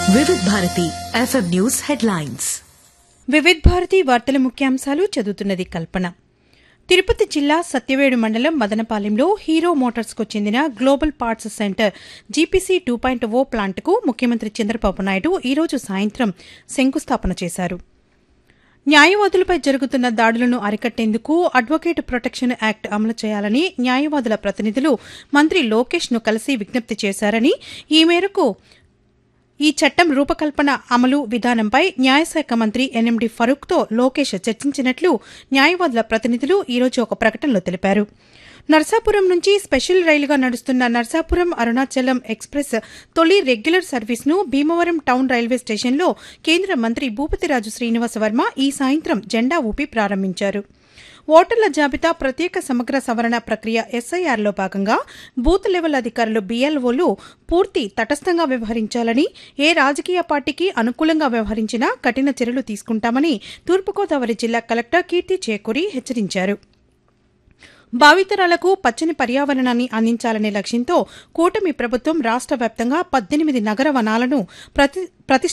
వివిధ Bharati FM news headlines Vividh Bharati వార్తల ముఖ్యాంశాలు చదువుతున్నది కల్పన తిరుపతి జిల్లా సత్యవేడు మండలం మదనపాలెంలో హీరో మోటార్స్కు చెందిన global parts centre GPC two point O ప్లాంట్కు ముఖ్యమంత్రి చంద్రబాబు నాయుడు ఈరోజు సాయంత్రం శంకుస్థాపన చేశారు న్యాయవాదులపై జరుగుతున్న దాడులను అరికట్టేందుకు అడ్వకేట్ ప్రొటెక్షన్ యాక్ట్ అమలు చేయాలని న్యాయవాదుల ప్రతినిధులు మంత్రి లోకేష్ ను కలిసి విజ్ఞప్తి చేశారని ఈ మేరకు ఈ చట్టం రూపకల్పన అమలు విధానంపై న్యాయశాఖ మంత్రి ఎన్ఎండి ఫరూక్తో లోకేష్ చర్చించినట్లు న్యాయవాదుల ప్రతినిధులు ఈరోజు ఒక ప్రకటనలో తెలిపారు నర్సాపురం నుంచి స్పెషల్ రైలుగా నడుస్తున్న నర్సాపురం అరుణాచలం ఎక్స్ప్రెస్ తొలి రెగ్యులర్ సర్వీస్ను భీమవరం టౌన్ రైల్వే స్టేషన్లో కేంద్ర మంత్రి భూపతిరాజు శ్రీనివాస వర్మ ఈ సాయంత్రం జెండా ఊపి ప్రారంభించారు ఓటర్ల జాబితా ప్రత్యేక సమగ్ర సవరణ ప్రక్రియ ఎస్ఐఆర్లో భాగంగా బూత్ లెవెల్ అధికారులు బీఎల్ఓలు పూర్తి తటస్థంగా వ్యవహరించాలని ఏ రాజకీయ పార్టీకి అనుకూలంగా వ్యవహరించినా కఠిన చర్యలు తీసుకుంటామని తూర్పుగోదావరి జిల్లా కలెక్టర్ కీర్తి చేకూరి హెచ్చరించారు భావితరాలకు పచ్చని పర్యావరణాన్ని అందించాలనే లక్ష్యంతో కూటమి ప్రభుత్వం రాష్ట్ర వ్యాప్తంగా పద్దెనిమిది నగర వనాలను ప్రతి